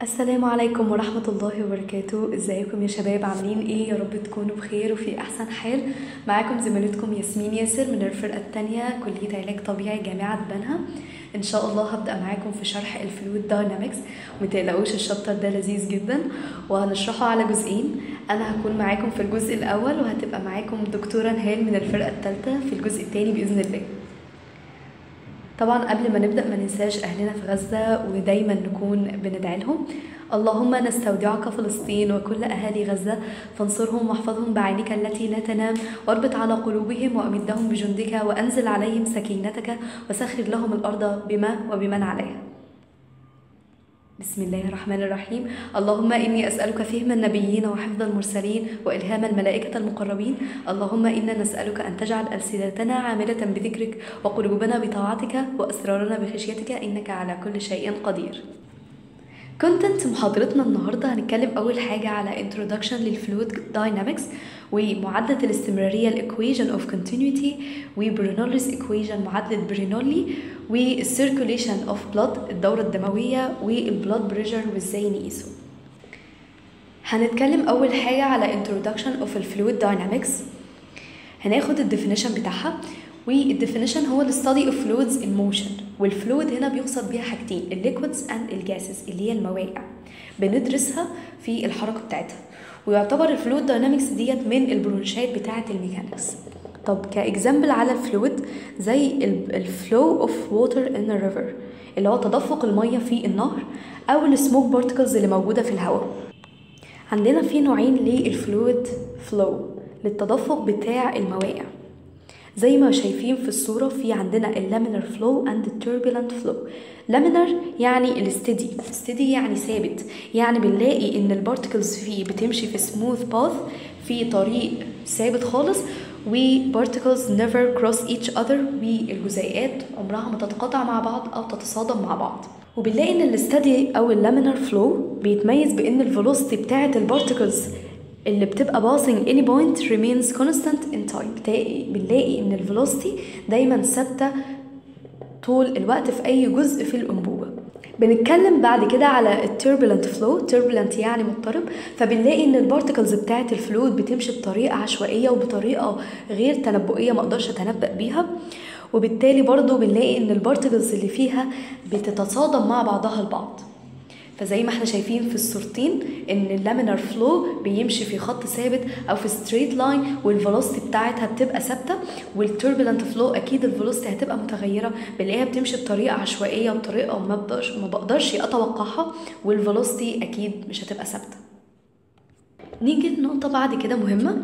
السلام عليكم ورحمة الله وبركاته ازيكم يا شباب عاملين ايه يا رب تكونوا بخير وفي احسن حال معاكم زميلتكم ياسمين ياسر من الفرقة التانية كلية علاج طبيعي جامعة بنها ان شاء الله هبدأ معاكم في شرح الفلويد داينامكس ومتقلقوش الشابتر ده لذيذ جدا وهنشرحه على جزئين انا هكون معاكم في الجزء الاول وهتبقى معاكم دكتورة نهال من الفرقة التالتة في الجزء التاني بإذن الله طبعا قبل ما نبدا ما ننساش اهلنا في غزه ودايما نكون بندعي لهم اللهم نستودعك فلسطين وكل اهالي غزه فانصرهم واحفظهم بعينك التي لا تنام واربط على قلوبهم وامدهم بجندك وانزل عليهم سكينتك وسخر لهم الارض بما وبمن عليها بسم الله الرحمن الرحيم اللهم إني أسألك فهم النبيين وحفظ المرسلين وإلهام الملائكة المقربين اللهم إنا نسألك أن تجعل ألسنتنا عاملة بذكرك وقلوبنا بطاعتك وأسرارنا بخشيتك إنك على كل شيء قدير كونتنت محاضرتنا النهارده هنتكلم اول حاجه على introduction للفلويد داينامكس ومعادله الاستمراريه الايكويشن اوف كونتينيوتي وبرينولي's ايكويشن معادله برينولي والسيركوليشن اوف بلاد الدوره الدمويه والبلاد بريشر وازاي نقيسه هنتكلم اول حاجه على introduction of الفلويد داينامكس هناخد الديفينيشن بتاعها والديفينيشن هو الستادي اوف فلويدز ان موشن والفلويد هنا بيقصد بيها حاجتين الليكويدز اند الجاسز اللي هي المواقع بندرسها في الحركه بتاعتها ويعتبر الفلويد داينامكس ديت من البرونشات بتاعه الميكانكس طب كاكزامبل على الفلويد زي الفلو اوف ووتر ان ريفر اللي هو تدفق الميه في النهر او السموك بارتكلز اللي موجوده في الهواء عندنا في نوعين للفلويد فلو للتدفق بتاع المواقع زي ما شايفين في الصورة في عندنا اللامينر فلو اند التوربulent فلو لامينر يعني الستدي ستدي يعني ثابت يعني بنلاقي ان البارتكلز فيه بتمشي في سموث باث في طريق ثابت خالص وبارتكلز نيفر كروس ايتش اذر والجزيئات عمرها ما تتقاطع مع بعض او تتصادم مع بعض وبنلاقي ان الستدي او اللامينر فلو بيتميز بان الفيلوسيتي بتاعه البارتكلز اللي بتبقى passing any point remains constant in time بنلاقي ان الفيلوسيتي دايما ثابته طول الوقت في اي جزء في الانبوبه بنتكلم بعد كده على التوربulent فلو turbulent يعني مضطرب فبنلاقي ان البارتكلز بتاعه الفلويد بتمشي بطريقه عشوائيه وبطريقه غير تنبؤيه ما اقدرش اتنبأ بيها وبالتالي برضو بنلاقي ان البارتكلز اللي فيها بتتصادم مع بعضها البعض فزي ما احنا شايفين في الصورتين ان اللامينر فلو بيمشي في خط ثابت او في ستريت لاين والفيلوسيتي بتاعتها بتبقى ثابته والتوربulent فلو اكيد الفيلوسيتي هتبقى متغيره بنلاقيها بتمشي بطريقه عشوائيه وبطريقه ما بقدرش ما بقدرش اتوقعها والفيلوسيتي اكيد مش هتبقى ثابته نيجي لنقطه بعد كده مهمه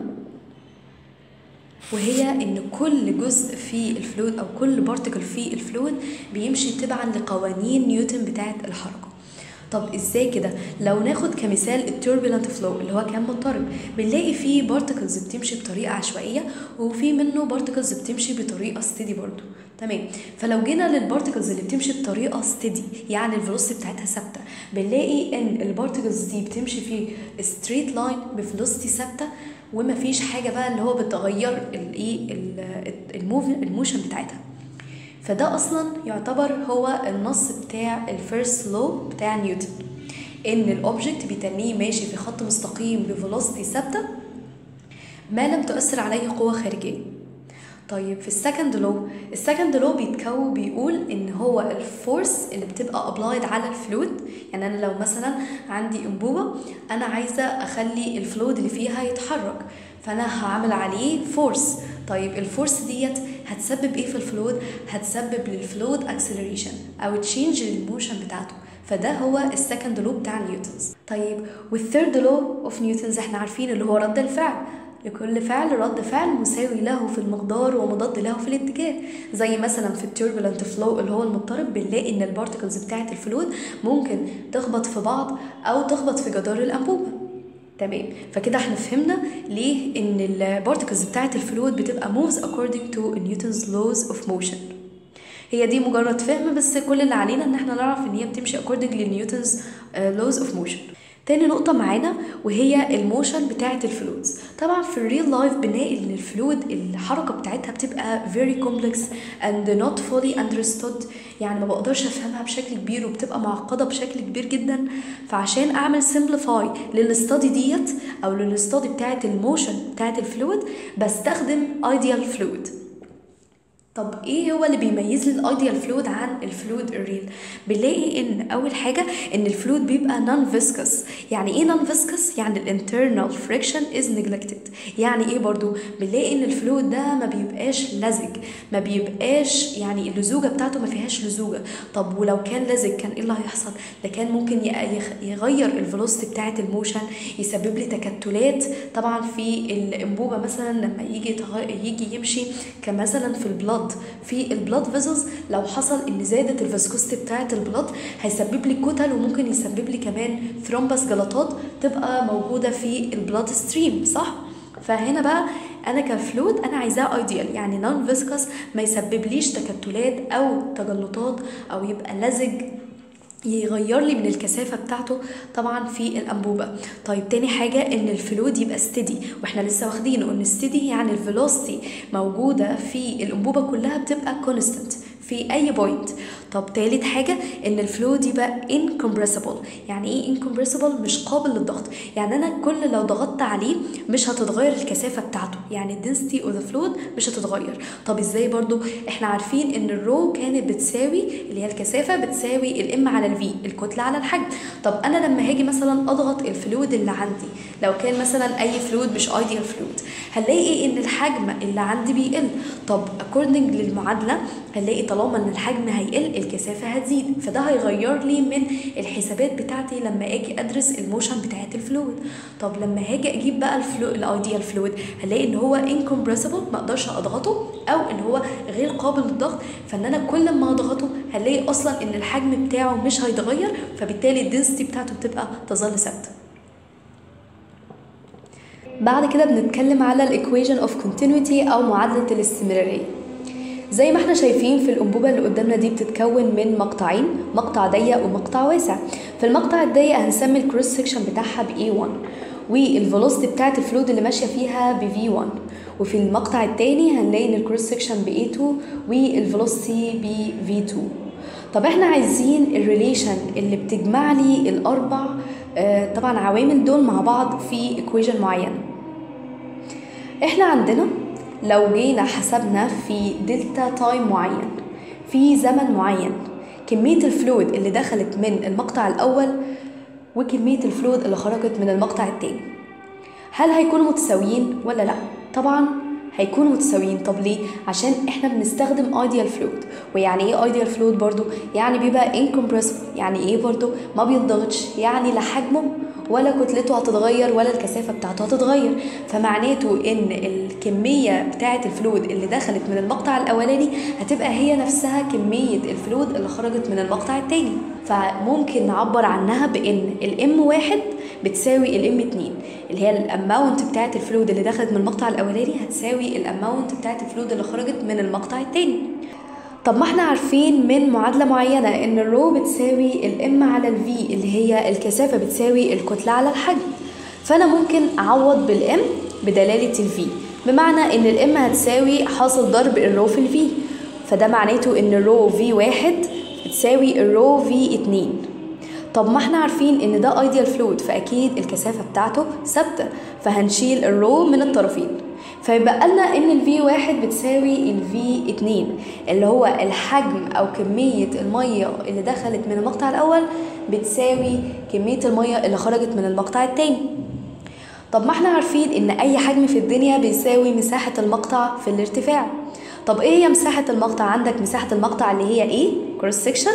وهي ان كل جزء في الفلويد او كل بارتكل في الفلويد بيمشي تبعا لقوانين نيوتن بتاعه الحركه طب ازاي كده لو ناخد كمثال التوربulent فلو اللي هو كان مضطرب بنلاقي فيه بارتكلز بتمشي بطريقه عشوائيه وفي منه بارتكلز بتمشي بطريقه ستيدي برضو تمام فلو جينا للبارتكلز اللي بتمشي بطريقه ستيدي يعني الفيلوسيتي بتاعتها ثابته بنلاقي ان البارتكلز دي بتمشي في ستريت لاين بفيلوسيتي ثابته ومفيش حاجه بقى اللي هو بتغير الايه الموشن بتاعتها فده اصلا يعتبر هو النص بتاع الفيرست لو بتاع نيوتن ان الاوبجكت بيتنيه ماشي في خط مستقيم بفيلوسيتي ثابته ما لم تؤثر عليه قوه خارجيه طيب في السكند لو السكند لو بيتكون بيقول ان هو الفورس اللي بتبقى ابلايد على الفلويد يعني انا لو مثلا عندي انبوبه انا عايزه اخلي الفلويد اللي فيها يتحرك فانا هعمل عليه فورس طيب الفورس ديت هتسبب ايه في الفلويد هتسبب للفلويد اكسلريشن او تشينج الموشن بتاعته فده هو السكند لو بتاع نيوتنز طيب والثيرد لو اوف نيوتنز احنا عارفين اللي هو رد الفعل لكل فعل رد فعل مساوي له في المقدار ومضاد له في الاتجاه زي مثلا في التوربulent فلو اللي هو المضطرب بنلاقي ان البارتكلز بتاعه الفلويد ممكن تخبط في بعض او تخبط في جدار الانبوبه تمام فكده احنا فهمنا ليه ان البارتكلز بتاعه الفلويد بتبقى moves according to Newton's laws of motion هي دي مجرد فهم بس كل اللي علينا ان احنا نعرف ان هي بتمشي according لنيوتنز laws of motion تاني نقطة معانا وهي الموشن بتاعة الفلويدز طبعا في الريل لايف بنلاقي ان الفلويد الحركة بتاعتها بتبقى very complex and not fully understood يعني ما بقدرش افهمها بشكل كبير وبتبقى معقدة بشكل كبير جدا فعشان اعمل simplify للاستادي ديت او للاستادي بتاعة الموشن بتاعة الفلويد بستخدم ideal fluid طب ايه هو اللي بيميز لي الايديال فلويد عن الفلويد الريل بنلاقي ان اول حاجه ان الفلويد بيبقى نون فيسكس يعني ايه نون فيسكس يعني الانترنال فريكشن از نيجلكتد يعني ايه برضو بنلاقي ان الفلويد ده ما بيبقاش لزج ما بيبقاش يعني اللزوجه بتاعته ما فيهاش لزوجه طب ولو كان لزج كان ايه اللي هيحصل ده كان ممكن يغير الفيلوسيتي بتاعه الموشن يسبب لي تكتلات طبعا في الانبوبه مثلا لما يجي يجي يمشي كمثلا في البلاد في البلاد فيزلز لو حصل ان زادت الفاسكوستي بتاعه البلاد هيسبب لي كتل وممكن يسبب لي كمان ثرومبس جلطات تبقى موجوده في البلاد ستريم صح فهنا بقى انا كفلويد انا عايزاه ايديال يعني نون فيسكس ما يسببليش تكتلات او تجلطات او يبقى لزج يغير لي من الكثافه بتاعته طبعا في الانبوبه طيب تاني حاجه ان الفلويد يبقى ستيدي واحنا لسه واخدينه ان ستيدي يعني الفيلوسيتي موجوده في الانبوبه كلها بتبقى كونستنت في اي بوينت طب تالت حاجه ان الفلويد يبقى incompressible يعني ايه incompressible مش قابل للضغط يعني انا كل لو ضغطت عليه مش هتتغير الكثافه بتاعته يعني الدنسيتي اوف ذا فلويد مش هتتغير طب ازاي برضو احنا عارفين ان الرو كانت بتساوي اللي هي الكثافه بتساوي الام على الفي الكتله على الحجم طب انا لما هاجي مثلا اضغط الفلويد اللي عندي لو كان مثلا اي فلويد مش ايديال فلويد هنلاقي ان الحجم اللي عندي بيقل طب اكوردنج للمعادله هنلاقي طالما ان الحجم هيقل الكثافه هتزيد فده هيغير لي من الحسابات بتاعتي لما اجي ادرس الموشن بتاعت الفلويد طب لما هاجي اجيب بقى الفلو الايديال فلويد هلاقي ان هو incompressible ما اقدرش اضغطه او ان هو غير قابل للضغط فان انا كل ما اضغطه هلاقي اصلا ان الحجم بتاعه مش هيتغير فبالتالي الدنسيتي بتاعته بتبقى تظل ثابته بعد كده بنتكلم على الايكويشن اوف كونتينيوتي او معادله الاستمراريه زي ما احنا شايفين في الانبوبه اللي قدامنا دي بتتكون من مقطعين مقطع ضيق ومقطع واسع في المقطع الضيق هنسمي الكروس سكشن بتاعها ب A1 والفيلوسيتي بتاعت الفلويد اللي ماشيه فيها ب V1 وفي المقطع التاني هنلاقي ان الكروس سكشن ب A2 والفيلوسيتي ب V2 طب احنا عايزين الريليشن اللي بتجمع لي الاربع آه طبعا عوامل دول مع بعض في ايكويشن معينه احنا عندنا لو جينا حسبنا في دلتا تايم معين في زمن معين كمية الفلويد اللي دخلت من المقطع الأول وكمية الفلويد اللي خرجت من المقطع التاني هل هيكونوا متساويين ولا لأ؟ طبعا هيكونوا متساويين طب ليه عشان احنا بنستخدم ايديال فلويد ويعني ايه ايديال فلويد برضو يعني بيبقى incompressible يعني ايه برضو ما بينضغطش يعني لا حجمه ولا كتلته هتتغير ولا الكثافه بتاعته هتتغير فمعناته ان الكميه بتاعه الفلويد اللي دخلت من المقطع الاولاني هتبقى هي نفسها كميه الفلويد اللي خرجت من المقطع التاني فممكن نعبر عنها بان الام واحد بتساوي الام اتنين اللي هي الاماونت بتاعه الفلويد اللي دخلت من المقطع الاولاني هتساوي الاماونت بتاعه الفلويد اللي خرجت من المقطع التاني طب ما احنا عارفين من معادله معينه ان الرو بتساوي الام على الفي اللي هي الكثافه بتساوي الكتله على الحجم فانا ممكن اعوض بالام بدلاله الفي بمعنى ان الام هتساوي حاصل ضرب الرو في الفي فده معناته ان الرو في واحد بتساوي الرو في اتنين طب ما احنا عارفين ان ده ايديال فلويد فاكيد الكثافه بتاعته ثابته فهنشيل الرو من الطرفين فيبقى لنا ان الفي واحد بتساوي الفي اتنين اللي هو الحجم او كمية المية اللي دخلت من المقطع الاول بتساوي كمية المية اللي خرجت من المقطع التاني طب ما احنا عارفين ان اي حجم في الدنيا بيساوي مساحة المقطع في الارتفاع طب ايه هي مساحة المقطع عندك مساحة المقطع اللي هي ايه كروس سكشن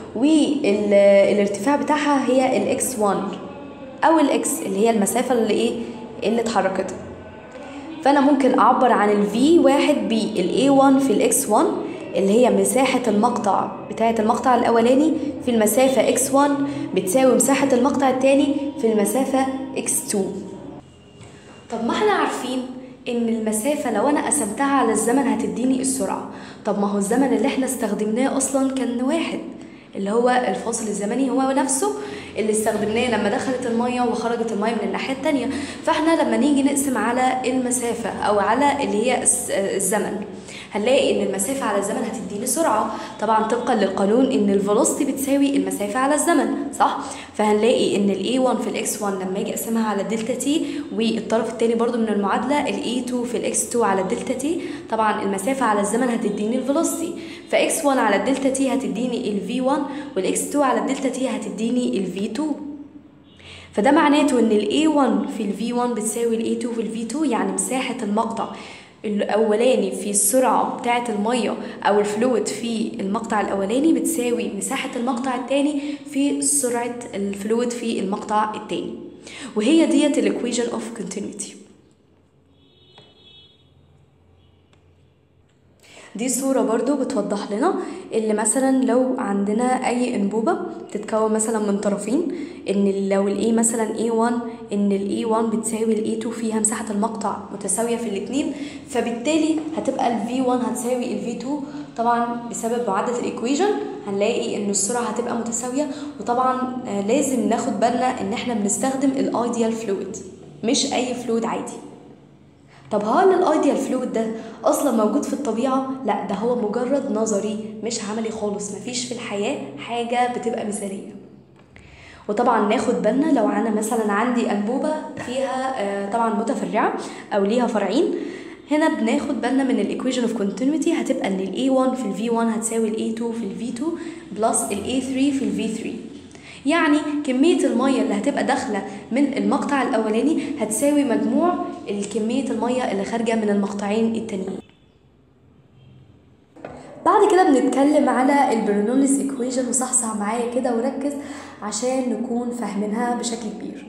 والارتفاع بتاعها هي الاكس 1 او الاكس اللي هي المسافة اللي ايه اللي اتحركت فانا ممكن اعبر عن ال V1 ب ال A1 في ال X1 اللي هي مساحة المقطع بتاعة المقطع الأولاني في المسافة X1 بتساوي مساحة المقطع التاني في المسافة X2 طب ما احنا عارفين ان المسافة لو انا قسمتها على الزمن هتديني السرعة طب ما هو الزمن اللي احنا استخدمناه اصلا كان واحد اللي هو الفاصل الزمني هو نفسه اللي استخدمناه لما دخلت الميه وخرجت الميه من الناحيه التانية فاحنا لما نيجي نقسم على المسافه او على اللي هي الس- الزمن هنلاقي ان المسافه على الزمن هتديني سرعه طبعا طبقا للقانون ان الفيلوسيتي بتساوي المسافه على الزمن صح فهنلاقي ان الاي 1 في الاكس 1 لما اجي اقسمها على دلتا تي والطرف الثاني برضو من المعادله الاي 2 في الاكس 2 على دلتا تي طبعا المسافه على الزمن هتديني الفيلوسيتي فاكس 1 على الدلتا تي هتديني الفي 1 والاكس 2 على الدلتا تي هتديني الفي 2 فده معناته ان ال A1 في ال V1 بتساوي ال A2 في ال V2 يعني مساحة المقطع الأولاني في السرعة بتاعة المية أو الفلويد في المقطع الأولاني بتساوي مساحة المقطع التاني في سرعة الفلويد في المقطع التاني وهي ديت الإكويجن اوف continuity دي صورة برضو بتوضح لنا اللي مثلا لو عندنا أي أنبوبة بتتكون مثلا من طرفين إن لو ال A مثلا A1 إن ال A1 بتساوي ال A2 فيها مساحة المقطع متساوية في الاتنين فبالتالي هتبقى ال V1 هتساوي ال V2 طبعا بسبب معادلة الإيكويجن هنلاقي إن السرعة هتبقى متساوية وطبعا آه، لازم ناخد بالنا إن إحنا بنستخدم الأيديال فلويد مش أي فلويد عادي طب هل الايديال فلويد ده اصلا موجود في الطبيعه لا ده هو مجرد نظري مش عملي خالص مفيش في الحياه حاجه بتبقى مثاليه وطبعا ناخد بالنا لو انا مثلا عندي انبوبه فيها آه، طبعا متفرعه او ليها فرعين هنا بناخد بالنا من الايكويشن اوف كونتينيوتي هتبقى ان الاي 1 في الفي 1 هتساوي الاي 2 في الفي 2 بلس الاي 3 في الفي 3 يعني كمية المية اللي هتبقى داخلة من المقطع الأولاني هتساوي مجموع الكمية المية اللي خارجة من المقطعين التانيين بعد كده بنتكلم على البرنوليس ايكويشن وصحصح معايا كده وركز عشان نكون فاهمينها بشكل كبير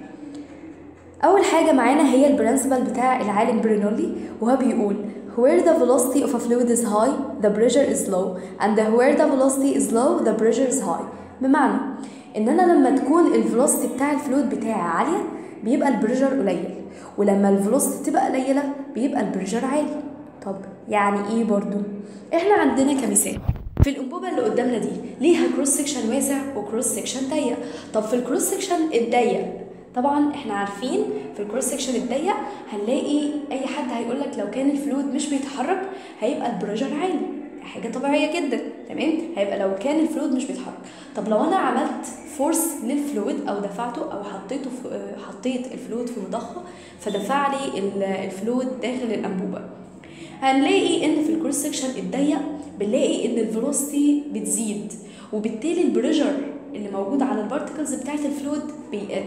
اول حاجه معانا هي البرنسبل بتاع العالم برنولي وهو بيقول where the velocity of a fluid is high the pressure is low and where the velocity is low the pressure is high بمعنى ان انا لما تكون الفيلوسيتي بتاع الفلويد بتاعي عاليه بيبقى البريشر قليل ولما الفيلوسيتي تبقى قليله بيبقى البريشر عالي طب يعني ايه برضو احنا عندنا كمثال في الانبوبه اللي قدامنا دي ليها كروس سكشن واسع وكروس سكشن ضيق طب في الكروس سكشن الضيق طبعا احنا عارفين في الكروس سكشن الضيق هنلاقي اي حد هيقول لك لو كان الفلويد مش بيتحرك هيبقى البريشر عالي حاجه طبيعيه جدا تمام هيبقى لو كان الفلويد مش بيتحرك طب لو انا عملت فورس للفلويد او دفعته او حطيته في حطيت الفلويد في مضخه فدفع لي ال- الفلويد داخل الانبوبه هنلاقي ان في الكروس سكشن الضيق بنلاقي ان الفيلوسيتي بتزيد وبالتالي البريشر اللي موجود على البارتكلز بتاعت الفلويد بيقل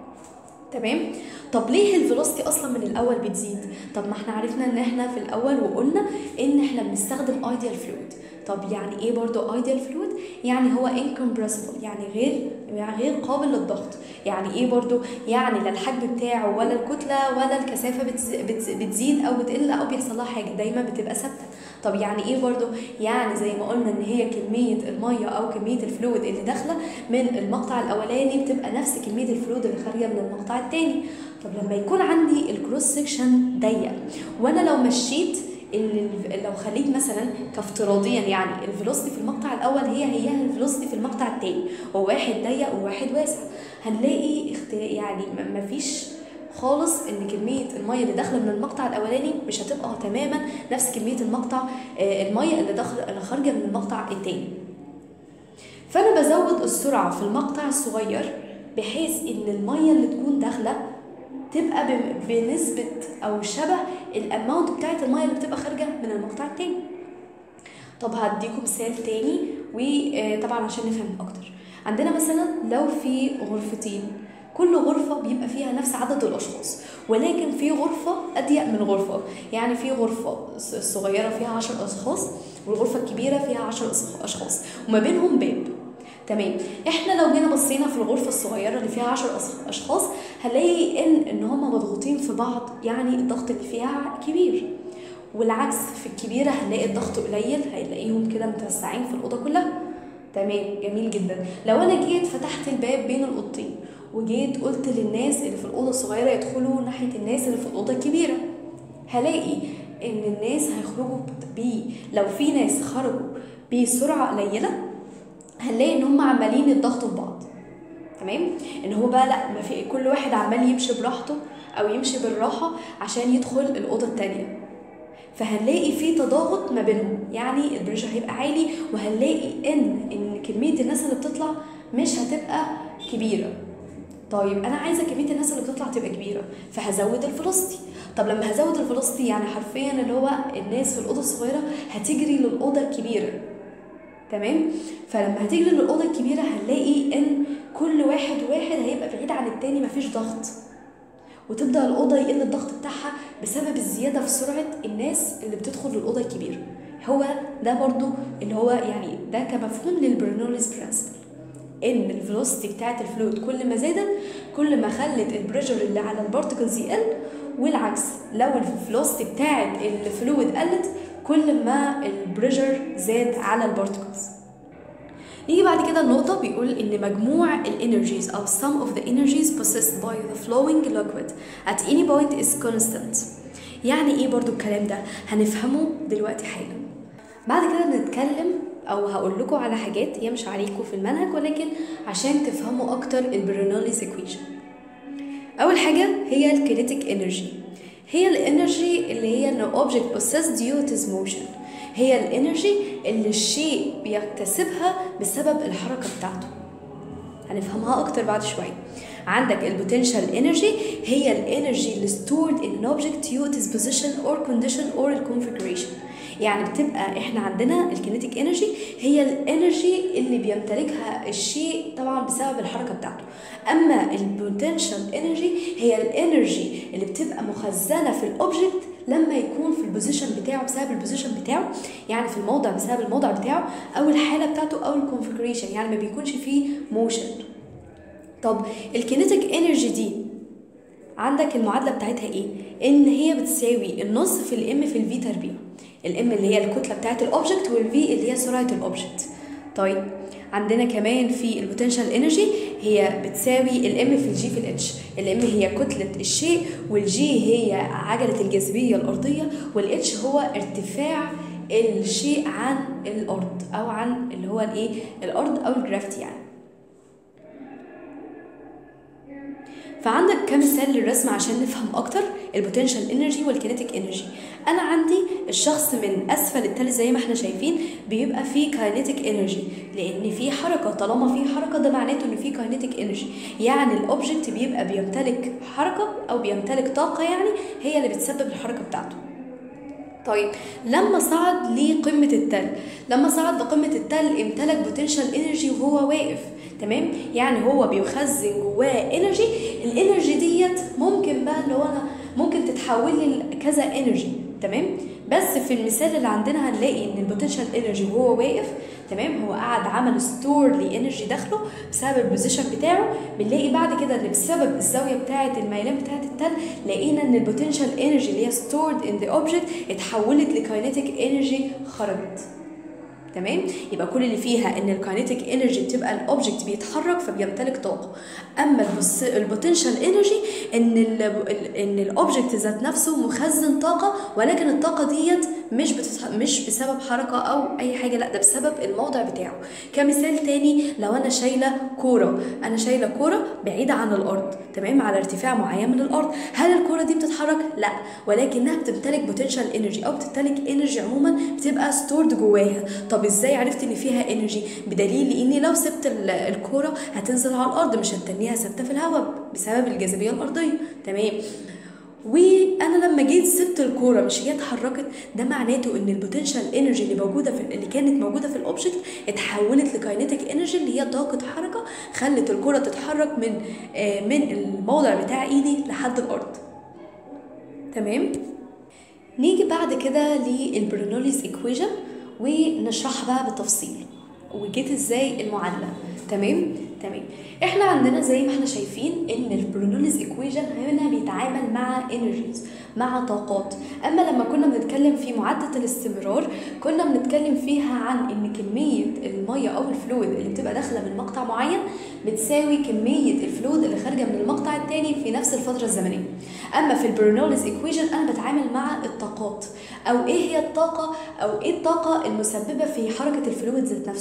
تمام طب ليه الفيلوسيتي اصلا من الاول بتزيد طب ما احنا عرفنا ان احنا في الاول وقلنا ان احنا بنستخدم ايديال فلويد طب يعني ايه برضو ايديال فلويد يعني هو incompressible يعني غير يعني غير قابل للضغط يعني ايه برضو يعني لا الحجم بتاعه ولا الكتله ولا الكثافه بتز- بتز- بتزيد او بتقل او بيحصل لها حاجه دايما بتبقى ثابته طب يعني ايه برضو يعني زي ما قلنا ان هي كميه الميه او كميه الفلويد اللي داخله من المقطع الاولاني بتبقى نفس كميه الفلويد اللي خارجه من المقطع الثاني طب لما يكون عندي الكروس سكشن ضيق وانا لو مشيت ال- لو خليت مثلا كافتراضيا يعني الفيلوسيتي في المقطع الاول هي هي الفيلوسيتي في المقطع الثاني وواحد ضيق وواحد واسع هنلاقي اخت... يعني م- مفيش خالص ان كميه الميه اللي داخله من المقطع الاولاني مش هتبقى تماما نفس كميه المقطع آه، الميه اللي داخله اللي خارجه من المقطع الثاني فانا بزود السرعه في المقطع الصغير بحيث ان الميه اللي تكون داخله تبقى ب- بنسبه او شبه الاماونت بتاعت الميه اللي بتبقى خارجه من المقطع التاني طب هديكم مثال تاني وطبعا عشان نفهم اكتر عندنا مثلا لو في غرفتين كل غرفة بيبقى فيها نفس عدد الأشخاص ولكن في غرفة أضيق من غرفة يعني في غرفة الص- الصغيرة فيها عشر أشخاص والغرفة الكبيرة فيها عشر أص- أشخاص وما بينهم باب تمام احنا لو جينا بصينا في الغرفة الصغيرة اللي فيها عشر أص- أشخاص هنلاقي إن إن هما مضغوطين في بعض يعني الضغط اللي فيها كبير والعكس في الكبيرة هنلاقي الضغط قليل هنلاقيهم كده متوسعين في الأوضة كلها تمام جميل جدا لو أنا جيت فتحت الباب بين الأوضتين وجيت قلت للناس اللي في الأوضة الصغيرة يدخلوا ناحية الناس اللي في الأوضة الكبيرة هلاقي إن الناس هيخرجوا ب لو في ناس خرجوا بسرعة قليلة هنلاقي ان هم عمالين يتضغطوا في بعض تمام ان هو بقى لا ما في كل واحد عمال يمشي براحته او يمشي بالراحه عشان يدخل الاوضه التانيه فهنلاقي في تضاغط ما بينهم يعني البريشر هيبقى عالي وهنلاقي ان ان كميه الناس اللي بتطلع مش هتبقى كبيره طيب انا عايزه كميه الناس اللي بتطلع تبقى كبيره فهزود الفلوسيتي طب لما هزود الفلوسيتي يعني حرفيا اللي هو الناس في الاوضه الصغيره هتجري للاوضه الكبيره تمام فلما هتجري للاوضه الكبيره هنلاقي ان كل واحد واحد هيبقى بعيد عن التاني مفيش ضغط وتبدا الاوضه يقل الضغط بتاعها بسبب الزياده في سرعه الناس اللي بتدخل للاوضه الكبيره هو ده برضو اللي هو يعني ده كمفهوم للبرنوليز برنسبل ان الفيلوسيتي بتاعت الفلويد كل ما زادت كل ما خلت البريشر اللي على البارتكلز يقل والعكس لو الفيلوسيتي بتاعت الفلويد قلت كل ما البريشر زاد على البارتكلز نيجي بعد كده النقطة بيقول إن مجموع الانرجيز أو sum of the energies possessed by the flowing liquid at any point is constant يعني إيه برضو الكلام ده؟ هنفهمه دلوقتي حالا بعد كده بنتكلم او هقول لكم على حاجات هي مش عليكم في المنهج ولكن عشان تفهموا اكتر البرنوليز ايكويشن اول حاجه هي الكينيتيك انرجي هي الانرجي اللي هي ان object possessed due to its motion هي الانرجي اللي الشيء بيكتسبها بسبب الحركه بتاعته هنفهمها اكتر بعد شويه عندك البوتنشال انرجي هي الانرجي اللي stored in an object due to its position or condition or configuration يعني بتبقى احنا عندنا الكينيتيك انرجي هي الانرجي اللي بيمتلكها الشيء طبعا بسبب الحركه بتاعته اما البوتنشال انرجي هي الانرجي اللي بتبقى مخزنه في الاوبجكت لما يكون في البوزيشن بتاعه بسبب البوزيشن بتاعه يعني في الموضع بسبب الموضع بتاعه او الحاله بتاعته او الكونفيجريشن يعني ما بيكونش فيه موشن طب الكينيتيك انرجي دي عندك المعادله بتاعتها ايه ان هي بتساوي النص في الام في الفي تربيع الام اللي هي الكتله بتاعت الاوبجكت والفي اللي هي سرعه الاوبجكت طيب عندنا كمان في البوتنشال انرجي هي بتساوي الام في الجي في الاتش الام هي كتله الشيء والجي هي عجله الجاذبيه الارضيه والاتش هو ارتفاع الشيء عن الارض او عن اللي هو الايه الارض او الجرافيتي يعني فعندك كم مثال للرسم عشان نفهم اكتر البوتنشال انرجي والكينيتيك انرجي انا عندي الشخص من اسفل التل زي ما احنا شايفين بيبقى فيه كاينيتيك انرجي لان في حركه طالما في حركه ده معناته ان في كاينيتيك انرجي يعني الاوبجكت بيبقى بيمتلك حركه او بيمتلك طاقه يعني هي اللي بتسبب الحركه بتاعته طيب لما صعد لقمة التل لما صعد لقمة التل امتلك بوتنشال انرجي وهو واقف تمام يعني هو بيخزن جواه انرجي الانرجي ديت ممكن بقى اللي هو انا ممكن تتحول لي كذا انرجي تمام بس في المثال اللي عندنا هنلاقي ان البوتنشال انرجي وهو واقف تمام هو قعد عمل ستور لانرجي داخله بسبب البوزيشن بتاعه بنلاقي بعد كده ان بسبب الزاويه بتاعه الميلان بتاعه التل لقينا ان البوتنشال انرجي اللي هي ستورد ان ذا اوبجكت اتحولت لكاينيتيك انرجي خرجت تمام يبقى كل اللي فيها ان الكاينيتيك انرجي بتبقى الاوبجكت بيتحرك فبيمتلك طاقه اما البوتنشال انرجي ان ال ان الاوبجكت ذات نفسه مخزن طاقه ولكن الطاقه ديت مش بتتح... مش بسبب حركه او اي حاجه لا ده بسبب الموضع بتاعه كمثال تاني لو انا شايله كوره انا شايله كوره بعيده عن الارض تمام على ارتفاع معين من الارض هل الكوره دي بتتحرك لا ولكنها بتمتلك بوتنشال انرجي او بتمتلك انرجي عموما بتبقى ستورد جواها طب ازاي عرفت ان فيها انرجي بدليل اني لو سبت الكوره هتنزل على الارض مش هتنيها ثابته في الهواء بسبب الجاذبيه الارضيه تمام وانا لما جيت سبت الكوره مش هي اتحركت ده معناته ان البوتنشال انرجي اللي موجوده في اللي كانت موجوده في الاوبجكت اتحولت لكاينيتيك انرجي اللي هي طاقه حركه خلت الكوره تتحرك من آه من الموضع بتاع ايدي لحد الارض تمام نيجي بعد كده للبرنوليز ايكويشن ونشرحها بقى بالتفصيل وجيت ازاي المعادله تمام تمام احنا عندنا زي ما احنا شايفين ان البرونوليز ايكويشن هنا بيتعامل مع انرجيز مع طاقات اما لما كنا بنتكلم في معادله الاستمرار كنا بنتكلم فيها عن ان كميه الميه او الفلويد اللي بتبقى داخله من مقطع معين بتساوي كميه الفلويد اللي خارجه من المقطع الثاني في نفس الفتره الزمنيه اما في البرونوليز ايكويشن انا بتعامل مع الطاقات او ايه هي الطاقه او ايه الطاقه المسببه في حركه الفلويد ذات نفسه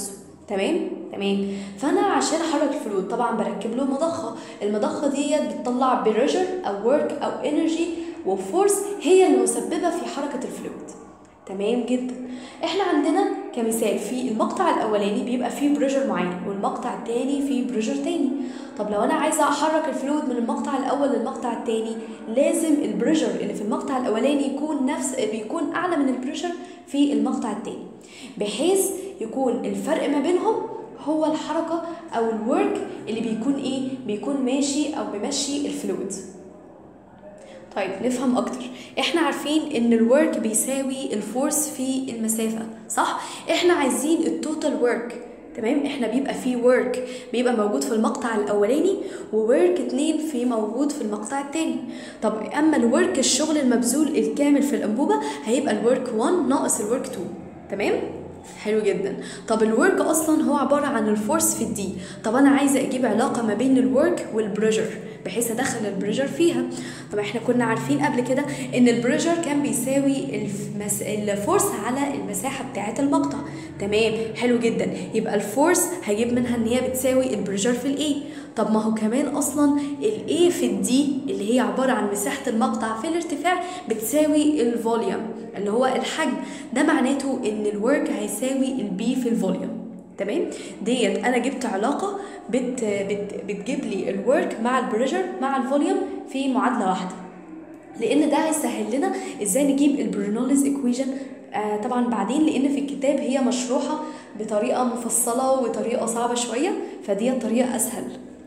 تمام تمام فانا عشان احرك الفلويد طبعا بركب له مضخه المضخه ديت بتطلع بريشر او ورك او انرجي وفورس هي المسببه في حركه الفلويد تمام جدا احنا عندنا كمثال في المقطع الاولاني بيبقى فيه بريشر معين والمقطع التاني فيه بريشر تاني طب لو انا عايزه احرك الفلويد من المقطع الاول للمقطع التاني لازم البريشر اللي في المقطع الاولاني يكون نفس بيكون اعلى من البريشر في المقطع التاني بحيث يكون الفرق ما بينهم هو الحركه او الورك اللي بيكون ايه بيكون ماشي او بيمشي الفلويد طيب نفهم اكتر احنا عارفين ان الورك بيساوي الفورس في المسافه صح احنا عايزين التوتال ورك تمام احنا بيبقى فيه ورك بيبقى موجود في المقطع الاولاني وورك اتنين في موجود في المقطع التاني طب اما الورك الشغل المبذول الكامل في الانبوبه هيبقى الورك 1 ناقص الورك 2 تمام حلو جدا طب الورك اصلا هو عباره عن الفورس في الدي طب انا عايزه اجيب علاقه ما بين الورك والبريشر بحيث ادخل البريشر فيها طب احنا كنا عارفين قبل كده ان البريشر كان بيساوي الفمس... الفورس على المساحه بتاعه المقطع تمام حلو جدا يبقى الفورس هجيب منها ان هي بتساوي البريشر في الاي طب ما هو كمان اصلا الاي في الدي اللي هي عباره عن مساحه المقطع في الارتفاع بتساوي الفوليوم اللي هو الحجم ده معناته ان الورك هيساوي البي في الفوليوم تمام ديت انا جبت علاقه بت بت بتجيب لي الورك مع البريشر مع الفوليوم في معادله واحده لان ده هيسهل لنا ازاي نجيب البرنوليز ايكويشن آه طبعا بعدين لان في الكتاب هي مشروحه بطريقه مفصله وطريقه صعبه شويه فدي طريقه اسهل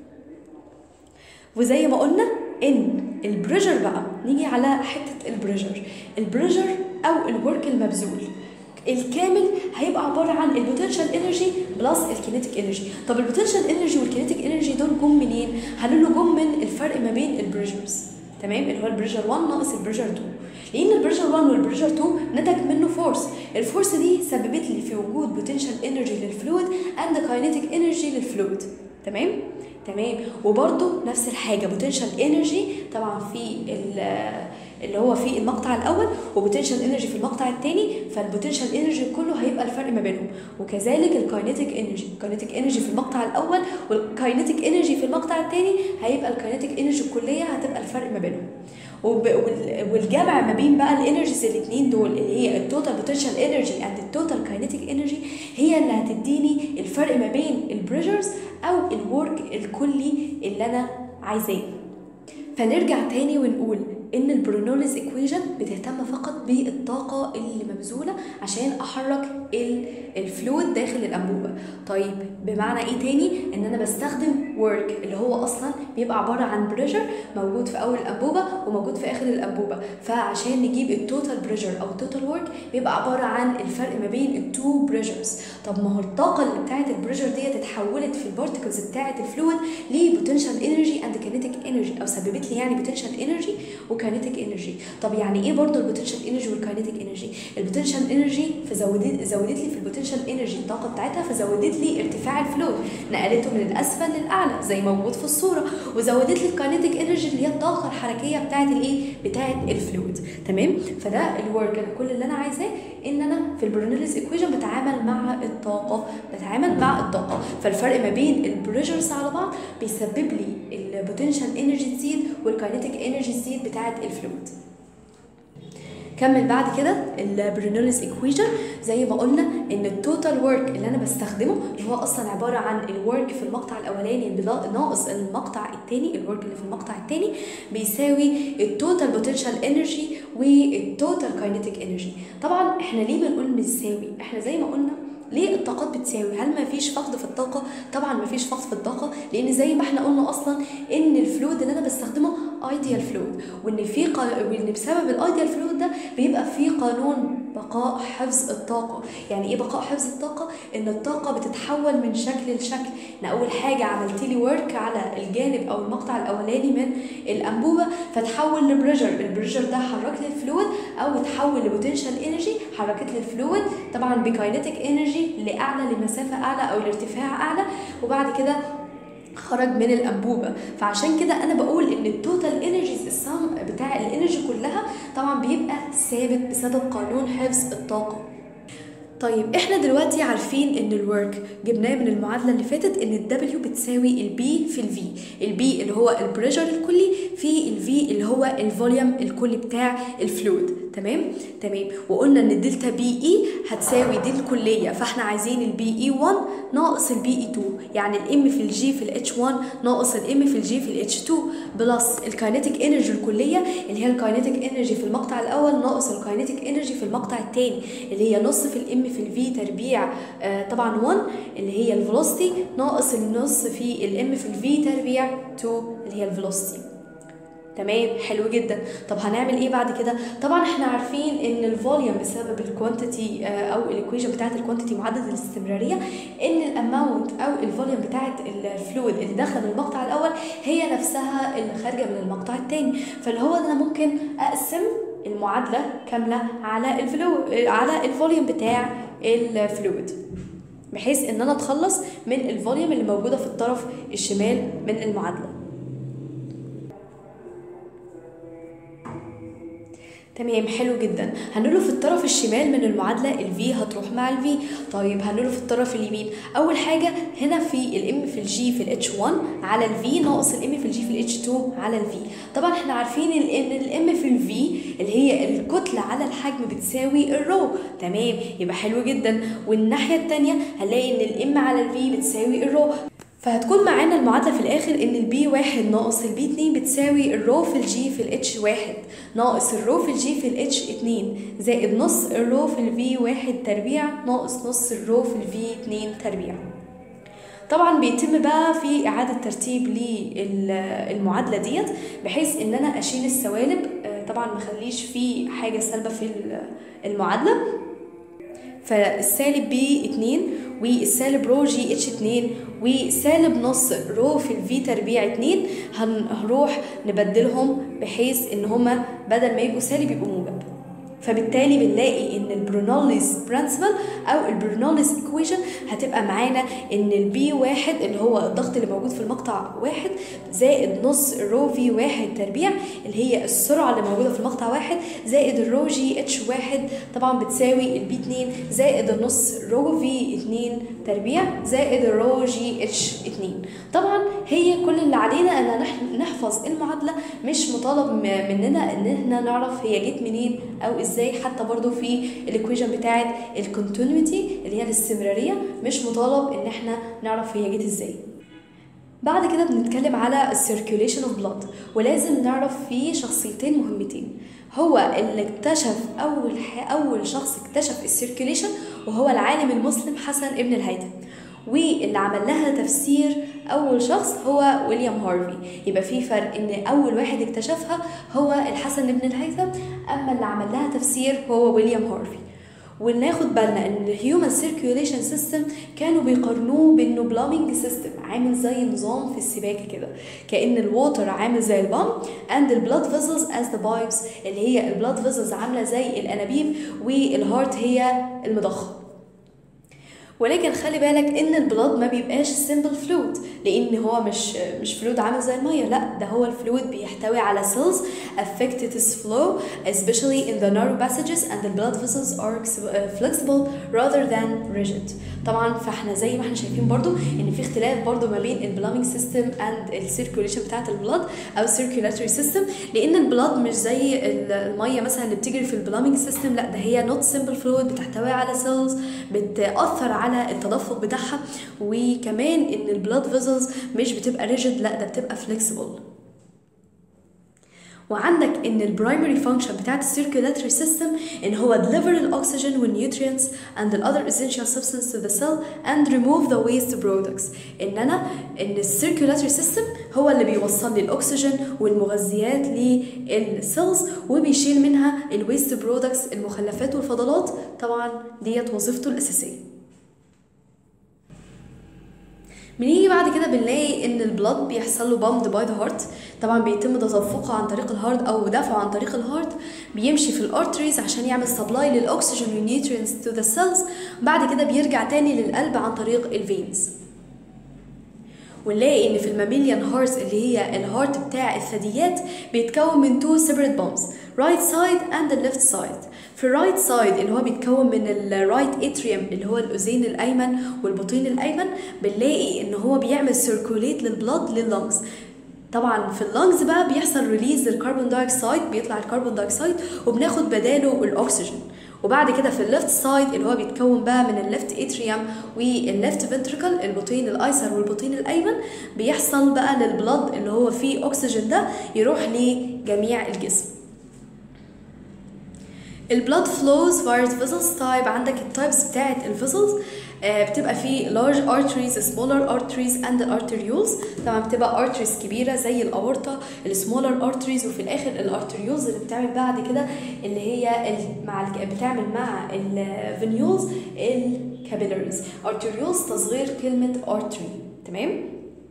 وزي ما قلنا ان البريشر بقى نيجي على حته البريشر البريشر او الورك المبذول الكامل هيبقى عباره عن البوتنشال انرجي بلس الكينيتيك انرجي طب البوتنشال انرجي والكينيتيك انرجي دول جم منين هنقول له جم من الفرق ما بين البريشرز تمام اللي هو البريشر 1 ناقص البريشر 2 لان البريشر 1 والبريشر 2 نتج منه فورس الفورس دي سببت لي في وجود بوتنشال انرجي للفلويد اند كاينيتيك انرجي للفلويد تمام تمام وبرده نفس الحاجه بوتنشال انرجي طبعا في اللي هو في المقطع الاول وبوتنشال انرجي في المقطع الثاني فالبوتنشال انرجي كله هيبقى الفرق ما بينهم وكذلك الكاينيتيك انرجي الكاينيتيك انرجي في المقطع الاول والكاينيتيك انرجي في المقطع الثاني هيبقى الكاينيتيك انرجي الكليه هتبقى الفرق ما بينهم والجمع ما بين بقى الانرجيز الاثنين دول اللي هي التوتال بوتنشال انرجي اند التوتال كاينيتيك انرجي هي اللي هتديني الفرق ما بين البريشرز او الورك الكلي اللي انا عايزاه فنرجع تاني ونقول ان البرونوليز ايكويشن بتهتم فقط بالطاقه اللي مبذوله عشان احرك الفلويد داخل الانبوبه طيب بمعنى ايه تاني ان انا بستخدم ورك اللي هو اصلا بيبقى عباره عن بريشر موجود في اول الانبوبه وموجود في اخر الانبوبه فعشان نجيب التوتال بريشر او التوتال ورك بيبقى عباره عن الفرق ما بين التو بريشرز طب ما هو الطاقه اللي بتاعه البريشر ديت اتحولت في البارتكلز بتاعه الفلويد لبوتنشال انرجي اند كينيتيك انرجي او سببت لي يعني بوتنشال انرجي وكاينيتيك انرجي طب يعني ايه برضو البوتنشال انرجي والكاينيتيك انرجي البوتنشال انرجي فزودت زودت لي في البوتنشال انرجي الطاقه بتاعتها فزودت لي ارتفاع الفلويد نقلته من الاسفل للاعلى زي موجود في الصوره وزودت لي الكاينيتيك انرجي اللي هي الطاقه الحركيه بتاعه الايه بتاعه الفلويد تمام فده الورك كل اللي انا عايزاه ان انا في البرونيلز ايكويشن بتعامل مع الطاقه بتعامل مع الطاقه فالفرق ما بين البريشرز على بعض بيسبب لي البوتنشال انرجي تزيد والكاينيتيك انرجي تزيد بتاعه الفلويد كمل بعد كده البرونوليز ايكويشن زي ما قلنا ان التوتال ورك اللي انا بستخدمه اللي هو اصلا عباره عن الورك في المقطع الاولاني ناقص المقطع الثاني الورك اللي في المقطع الثاني بيساوي التوتال بوتنشال انرجي والتوتال كاينيتيك انرجي طبعا احنا ليه بنقول بتساوي احنا زي ما قلنا ليه الطاقات بتساوي هل ما فيش فقد في الطاقه طبعا ما فيش فقد في الطاقه لان زي ما احنا قلنا اصلا ان الفلويد اللي انا بستخدمه ايديال فلويد وان في قا... وان بسبب الايديال فلويد ده بيبقى في قانون بقاء حفظ الطاقة يعني ايه بقاء حفظ الطاقة ان الطاقة بتتحول من شكل لشكل ان اول حاجة عملت لي ورك على الجانب او المقطع الاولاني من الانبوبة فتحول لبريشر البريشر ده حرك لي الفلويد او تحول لبوتنشال انرجي حركت لي الفلويد طبعا بكاينيتيك انرجي لاعلى لمسافة اعلى او لارتفاع اعلى وبعد كده خرج من الانبوبه فعشان كده انا بقول ان التوتال انرجيز السم بتاع الانرجي كلها طبعا بيبقى ثابت بسبب قانون حفظ الطاقه طيب احنا دلوقتي عارفين ان الورك جبناه من المعادله اللي فاتت ان الدبليو بتساوي البي في الفي البي اللي هو البريشر الكلي في الفي اللي هو الفوليوم الكلي بتاع الفلويد تمام تمام وقلنا ان الدلتا بي اي هتساوي دي الكليه فاحنا عايزين البي اي 1 ناقص البي اي 2 يعني الام في الجي في الاتش 1 ناقص الام في الجي في الاتش 2 بلس الكاينيتيك انرجي الكليه اللي هي الكاينيتيك انرجي في المقطع الاول ناقص الكاينيتيك انرجي في المقطع الثاني اللي هي نص في الام في الفي تربيع آه طبعا 1 اللي هي الفيلوسيتي ناقص النص في الام في الفي تربيع 2 اللي هي الفيلوسيتي تمام حلو جدا طب هنعمل ايه بعد كده طبعا احنا عارفين ان الفوليوم بسبب الكوانتيتي او الايكويشن بتاعه الكوانتيتي معدل الاستمراريه ان الاماونت او الفوليوم بتاعه الفلويد اللي داخله من المقطع الاول هي نفسها اللي خارجه من المقطع الثاني فاللي هو انا ممكن اقسم المعادله كامله على الفلو على الفوليوم بتاع الفلويد بحيث ان انا اتخلص من الفوليوم اللي موجوده في الطرف الشمال من المعادله تمام حلو جدا هنقوله في الطرف الشمال من المعادله الفي هتروح مع الفي طيب هنقوله في الطرف اليمين اول حاجه هنا في الام في الجي في الاتش 1 على الفي ناقص الام في الجي في الاتش 2 على الفي طبعا احنا عارفين ان الام في الفي اللي هي الكتله على الحجم بتساوي الرو تمام يبقى حلو جدا والناحيه الثانيه هنلاقي ان الام على الفي بتساوي الرو فهتكون معانا المعادلة في الآخر إن البي واحد ناقص البي اتنين بتساوي الرو في الجي في الاتش واحد ناقص الرو في الجي في الاتش اتنين زائد نص الرو في الفي واحد تربيع ناقص نص الرو في الفي اتنين تربيع طبعا بيتم بقى في إعادة ترتيب للمعادلة ديت بحيث إن أنا أشيل السوالب طبعا مخليش في حاجة سالبة في المعادلة فالسالب بي اتنين والسالب رو جي اتش اتنين وسالب نص رو في الفي تربيع اتنين هنروح نبدلهم بحيث ان هما بدل ما يبقوا سالب يبقوا موجب فبالتالي بنلاقي ان البرونوليز برنسبل او البرونوليز ايكويشن هتبقى معانا ان البي واحد اللي هو الضغط اللي موجود في المقطع واحد زائد نص الرو في واحد تربيع اللي هي السرعه اللي موجوده في المقطع واحد زائد الرو جي اتش واحد طبعا بتساوي البي اتنين زائد النص رو في اتنين تربيع زائد الرو جي اتش اتنين طبعا هي كل اللي علينا ان نحفظ المعادله مش مطالب مننا ان احنا نعرف هي جت منين او ازاي حتى برضو في الايكويشن بتاعه الكونتينيوتي اللي هي الاستمراريه مش مطالب ان احنا نعرف هي جت ازاي بعد كده بنتكلم على السيركيوليشن اوف بلاد ولازم نعرف فيه شخصيتين مهمتين هو اللي اكتشف اول ح... اول شخص اكتشف السيركيوليشن وهو العالم المسلم حسن ابن الهيثم واللي عمل لها تفسير اول شخص هو ويليام هارفي يبقى في فرق ان اول واحد اكتشفها هو الحسن بن الهيثم اما اللي عمل لها تفسير هو ويليام هارفي وناخد بالنا ان الهيومن سيركيوليشن سيستم كانوا بيقارنوه بانه بلامينج سيستم عامل زي نظام في السباكه كده كان الووتر عامل زي البام اند البلاد فيزلز از ذا بايبس اللي هي البلاد فيزلز عامله زي الانابيب والهارت هي المضخه ولكن خلي بالك ان البلاد ما بيبقاش سيمبل فلويد لان هو مش مش فلويد عامل زي الميه لا ده هو الفلويد بيحتوي على cells affect its flow especially in the narrow passages and the blood vessels are flexible rather than rigid طبعا فاحنا زي ما احنا شايفين برضو ان في اختلاف برضو ما بين البلامينج سيستم اند السيركيوليشن بتاعه البلاد او السيركيولاتوري سيستم لان البلاد مش زي الميه مثلا اللي بتجري في البلامينج سيستم لا ده هي نوت سيمبل فلويد بتحتوي على سيلز بتاثر على التدفق بتاعها وكمان ان البلاد فيزلز مش بتبقى ريجيد لا ده بتبقى فليكسيبل وعندك ان البرايمري فانكشن بتاعت السيركيولاتوري سيستم ان هو deliver الاكسجين والنيوترينتس and the other essential substance to the cell and remove the waste products ان انا ان السيركيولاتوري سيستم هو اللي بيوصل لي الاكسجين والمغذيات للسيلز وبيشيل منها الويست برودكتس المخلفات والفضلات طبعا ديت وظيفته الاساسيه بنيجي بعد كده بنلاقي ان البلد بيحصل له بامد باي ذا هارت طبعا بيتم تدفقه عن طريق الهارت او دفعه عن طريق الهارت بيمشي في الارتريز عشان يعمل سبلاي للاكسجين والنيوترينز تو ذا سيلز بعد كده بيرجع تاني للقلب عن طريق الفينز ونلاقي ان في الماميليان هارت اللي هي الهارت بتاع الثدييات بيتكون من تو separate bombs right side and the left side في الرايت سايد اللي هو بيتكون من الرايت اتريوم اللي هو الاذين الايمن والبطين الايمن بنلاقي ان هو بيعمل سيركوليت للبلاد لللنجز طبعا في اللنجز بقى بيحصل ريليز للكربون دايوكسيد بيطلع الكربون دايوكسيد وبناخد بداله الاكسجين وبعد كده في الليفت سايد اللي هو بيتكون بقى من الليفت اتريوم والليفت فنتريكل البطين الايسر والبطين الايمن بيحصل بقى للبلد اللي هو فيه اكسجين ده يروح لجميع الجسم البلاد فلوز فايرس فيزلز تايب عندك التايبس بتاعت الفيزلز بتبقى في large arteries smaller arteries and arterioles طبعا بتبقى arteries كبيرة زي الأورطة السمولر arteries وفي الآخر الارتريولز اللي بتعمل بعد كده اللي هي مع بتعمل مع الفينيولز الكابيلاريز arterioles تصغير كلمة artery تمام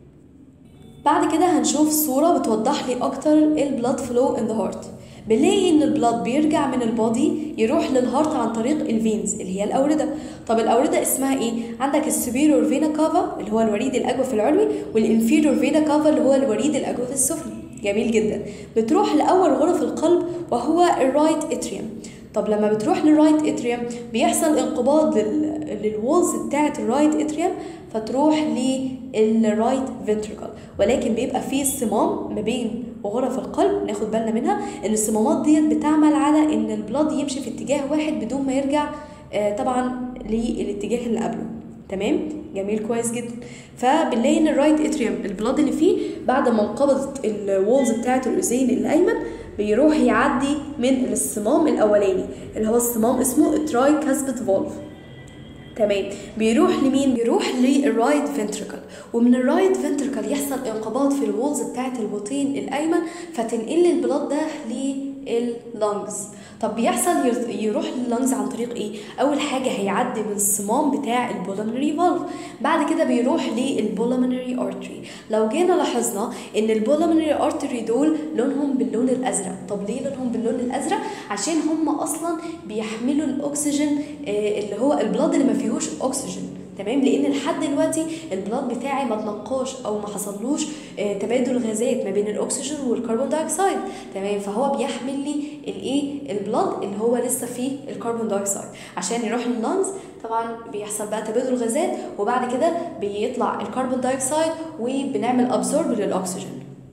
بعد كده هنشوف صورة بتوضح لي أكتر البلاد فلو in the heart بنلاقي ان البلاد بيرجع من البادي يروح للهارت عن طريق الفينز اللي هي الاورده طب الاورده اسمها ايه عندك السوبيرور فينا كافا اللي هو الوريد الاجوف العلوي والانفيرور فينا كافا اللي هو الوريد الاجوف السفلي جميل جدا بتروح لاول غرف القلب وهو الرايت اتريوم طب لما بتروح للرايت اتريوم بيحصل انقباض لل... للوولز بتاعه الرايت اتريوم فتروح للرايت فنتريكل ولكن بيبقى فيه صمام ما بين وغرف القلب ناخد بالنا منها ان الصمامات ديت بتعمل على ان البلاد يمشي في اتجاه واحد بدون ما يرجع آه طبعا للاتجاه اللي قبله تمام جميل كويس جدا فبنلاقي ان الرايت اتريوم البلاد اللي فيه بعد ما انقبضت الوولز بتاعه الاذين الايمن بيروح يعدي من الصمام الاولاني اللي هو الصمام اسمه التراي كاسبت فولف تمام بيروح لمين بيروح للرايت فنتريكل ومن الرايت فنتريكل يحصل انقباض في الوولز بتاعه البطين الايمن فتنقل البلاد ده لللنجز طب بيحصل يروح لللنجز عن طريق ايه اول حاجه هيعدي من الصمام بتاع البولمنري فالف بعد كده بيروح للبولمنري ارتري لو جينا لاحظنا ان البولمنري ارتري دول لونهم باللون الازرق طب ليه لونهم باللون الازرق عشان هم اصلا بيحملوا الاكسجين اللي هو البلاد اللي ما فيهوش اكسجين تمام لان لحد دلوقتي البلاد بتاعي ما تنقاش او ما حصلوش تبادل غازات ما بين الاكسجين والكربون دايوكسيد تمام فهو بيحمل لي الايه البلاد اللي هو لسه فيه الكربون دايوكسيد عشان يروح لللنجز طبعا بيحصل بقى تبادل غازات وبعد كده بيطلع الكربون دايوكسيد وبنعمل ابسورب للاكسجين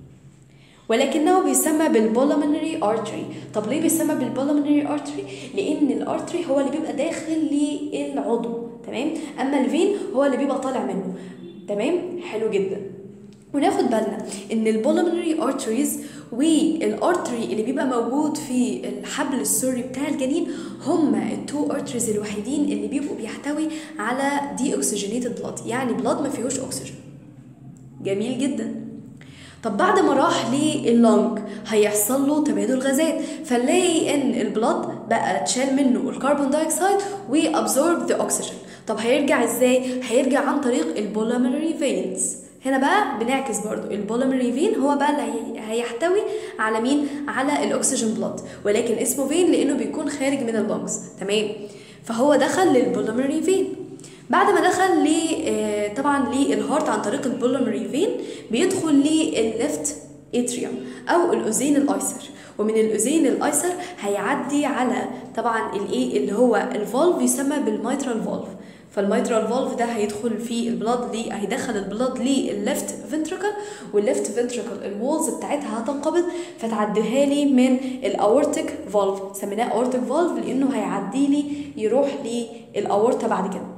ولكنه بيسمى بالبولمنري ارتري طب ليه بيسمى بالبولمنري ارتري لان الارتري هو اللي بيبقى داخل للعضو تمام اما الفين هو اللي بيبقى طالع منه تمام حلو جدا وناخد بالنا ان البولمنري ارتريز والارتري اللي بيبقى موجود في الحبل السري بتاع الجنين هما التو ارتريز الوحيدين اللي بيبقوا بيحتوي على دي اوكسجينيتد بلاد يعني بلاد ما فيهوش اكسجين جميل جدا طب بعد ما راح لللنج هيحصل له تبادل غازات فنلاقي ان البلد بقى اتشال منه الكربون دايوكسيد وابزورب ذا اوكسجين طب هيرجع ازاي هيرجع عن طريق البوليمري فينز هنا بقى بنعكس برضو البوليمري فين هو بقى اللي هيحتوي على مين على الاكسجين بلاد ولكن اسمه فين لانه بيكون خارج من اللنجز تمام فهو دخل للبوليمري فين بعد ما دخل ل طبعا للهارت عن طريق البولمري فين بيدخل للليفت اتريوم او الاذين الايسر ومن الاذين الايسر هيعدي على طبعا الايه اللي هو الفولف يسمى بالميترال فولف فالميترال فولف ده هيدخل في البلاد لي هيدخل البلاد للليفت فنتريكل والليفت فنتريكل الوولز بتاعتها هتنقبض فتعديها لي من الاورتيك فولف سميناه اورتيك فولف لانه هيعدي لي يروح للاورطه بعد كده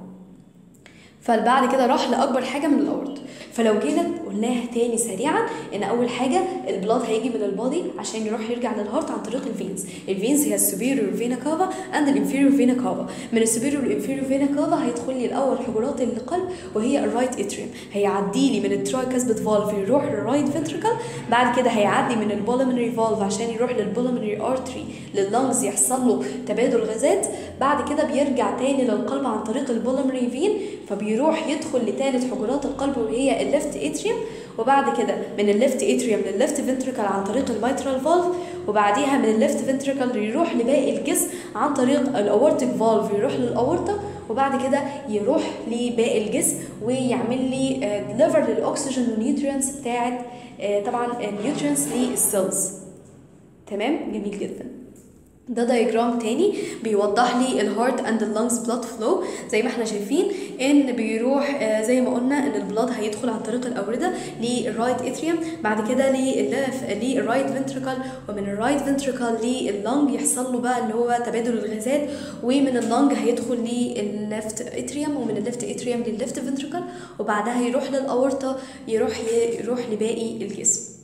فبعد كده راح لاكبر حاجه من الاورط فلو جينا قلناها تاني سريعا ان اول حاجه البلاد هيجي من البادي عشان يروح يرجع للهارت عن طريق الفينز الفينز هي السوبيريور فينا كافا اند الانفيريور فينا كافا من السوبيريور والانفيريور فينا كافا هيدخل لي الاول حجرات القلب وهي الرايت اتريوم هيعدي لي من التراي كاسبت فالف يروح للرايت فنتريكل بعد كده هيعدي من البولمنري فالف عشان يروح للبولمنري ارتري لللنجز يحصل له تبادل غازات بعد كده بيرجع تاني للقلب عن طريق البولمنري فين فبيروح يدخل لثالث حجرات القلب وهي الليفت اتريوم وبعد كده من الليفت اتريوم للليفت فنتريكل عن طريق الميترال فالف وبعديها من الليفت فنتريكل يروح لباقي الجسم عن طريق الاورتيك فالف يروح للاورطه وبعد كده يروح لباقي الجسم ويعمل لي ديليفر للاكسجين والنيوترينز بتاعت طبعا النيوترينز للسيلز تمام جميل جدا ده دايجرام تاني بيوضح لي الهارت اند اللنجز بلاد فلو زي ما احنا شايفين ان بيروح آه، زي ما قلنا ان البلاد هيدخل عن طريق الاورده للرايت اتريوم بعد كده للرايت فنتريكل ومن الرايت فنتريكل لللنج يحصل له بقى اللي هو تبادل الغازات ومن اللنج هيدخل للليفت اتريوم ومن الليفت اتريوم للليفت فنتريكل وبعدها يروح للاورطه يروح يروح لباقي الجسم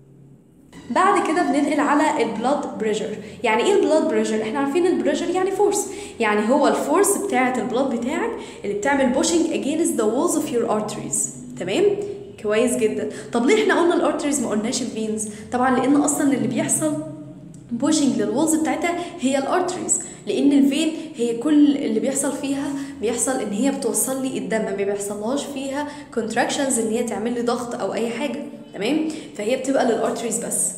بعد كده بننقل على البلاد بريشر يعني ايه البلاد بريشر احنا عارفين البريشر يعني فورس يعني هو الفورس بتاعه البلاد بتاعك اللي بتعمل بوشنج against the walls of your arteries تمام كويس جدا طب ليه احنا قلنا الارتريز ما قلناش الفينز طبعا لان اصلا اللي بيحصل بوشنج للوولز بتاعتها هي الارتريز لان الفين هي كل اللي بيحصل فيها بيحصل ان هي بتوصل لي الدم ما بيحصلهاش فيها كونتراكشنز ان هي تعمل لي ضغط او اي حاجه تمام فهي بتبقى للارتريز بس